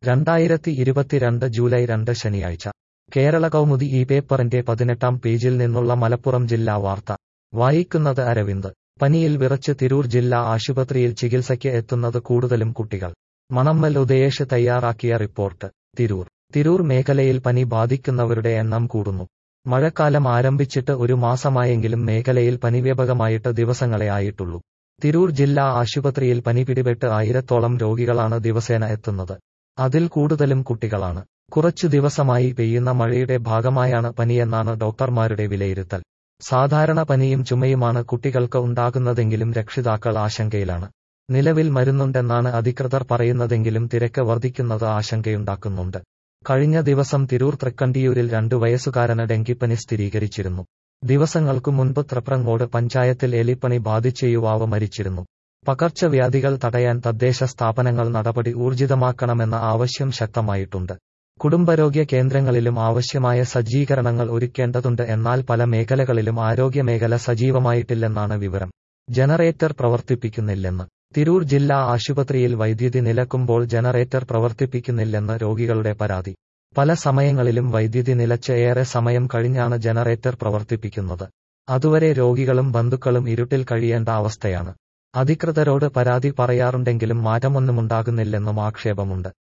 രണ്ടായിരത്തി ഇരുപത്തിരണ്ട് ജൂലൈ രണ്ട് ശനിയാഴ്ച കേരള കൗമുദി ഈ പേപ്പറിന്റെ പതിനെട്ടാം പേജിൽ നിന്നുള്ള മലപ്പുറം ജില്ലാ വാർത്ത വായിക്കുന്നത് അരവിന്ദ് പനിയിൽ വിറച്ച് തിരൂർ ജില്ലാ ആശുപത്രിയിൽ ചികിത്സയ്ക്ക് എത്തുന്നത് കൂടുതലും കുട്ടികൾ മണമ്മൽ ഉദയേഷ് തയ്യാറാക്കിയ റിപ്പോർട്ട് തിരൂർ തിരൂർ മേഖലയിൽ പനി ബാധിക്കുന്നവരുടെ എണ്ണം കൂടുന്നു മഴക്കാലം ആരംഭിച്ചിട്ട് ഒരു മാസമായെങ്കിലും മേഖലയിൽ പനി വ്യാപകമായിട്ട് ദിവസങ്ങളെ ആയിട്ടുള്ളൂ തിരൂർ ജില്ലാ ആശുപത്രിയിൽ പനി പിടിപെട്ട് ആയിരത്തോളം രോഗികളാണ് ദിവസേന എത്തുന്നത് അതിൽ കൂടുതലും കുട്ടികളാണ് കുറച്ചു ദിവസമായി പെയ്യുന്ന മഴയുടെ ഭാഗമായാണ് പനിയെന്നാണ് ഡോക്ടർമാരുടെ വിലയിരുത്തൽ സാധാരണ പനിയും ചുമയുമാണ് കുട്ടികൾക്ക് ഉണ്ടാകുന്നതെങ്കിലും രക്ഷിതാക്കൾ ആശങ്കയിലാണ് നിലവിൽ മരുന്നുണ്ടെന്നാണ് അധികൃതർ പറയുന്നതെങ്കിലും തിരക്ക് വർദ്ധിക്കുന്നത് ആശങ്കയുണ്ടാക്കുന്നുണ്ട് കഴിഞ്ഞ ദിവസം തിരൂർ തൃക്കണ്ടിയൂരിൽ രണ്ടു വയസ്സുകാരന് ഡെങ്കിപ്പനി സ്ഥിരീകരിച്ചിരുന്നു ദിവസങ്ങൾക്കു മുൻപ് ത്രപ്രങ്ങോട് പഞ്ചായത്തിൽ എലിപ്പനി ബാധിച്ച യുവാവ് മരിച്ചിരുന്നു പകർച്ചവ്യാധികൾ തടയാൻ തദ്ദേശ സ്ഥാപനങ്ങൾ നടപടി ഊർജിതമാക്കണമെന്ന ആവശ്യം ശക്തമായിട്ടുണ്ട് കുടുംബാരോഗ്യ കേന്ദ്രങ്ങളിലും ആവശ്യമായ സജ്ജീകരണങ്ങൾ ഒരുക്കേണ്ടതുണ്ട് എന്നാൽ പല മേഖലകളിലും ആരോഗ്യമേഖല സജീവമായിട്ടില്ലെന്നാണ് വിവരം ജനറേറ്റർ പ്രവർത്തിപ്പിക്കുന്നില്ലെന്ന് തിരൂർ ജില്ലാ ആശുപത്രിയിൽ വൈദ്യുതി നിലക്കുമ്പോൾ ജനറേറ്റർ പ്രവർത്തിപ്പിക്കുന്നില്ലെന്ന് രോഗികളുടെ പരാതി പല സമയങ്ങളിലും വൈദ്യുതി നിലച്ച് ഏറെ സമയം കഴിഞ്ഞാണ് ജനറേറ്റർ പ്രവർത്തിപ്പിക്കുന്നത് അതുവരെ രോഗികളും ബന്ധുക്കളും ഇരുട്ടിൽ കഴിയേണ്ട അവസ്ഥയാണ് അധികൃതരോട് പരാതി പറയാറുണ്ടെങ്കിലും മാറ്റമൊന്നുമുണ്ടാകുന്നില്ലെന്നും ആക്ഷേപമുണ്ട്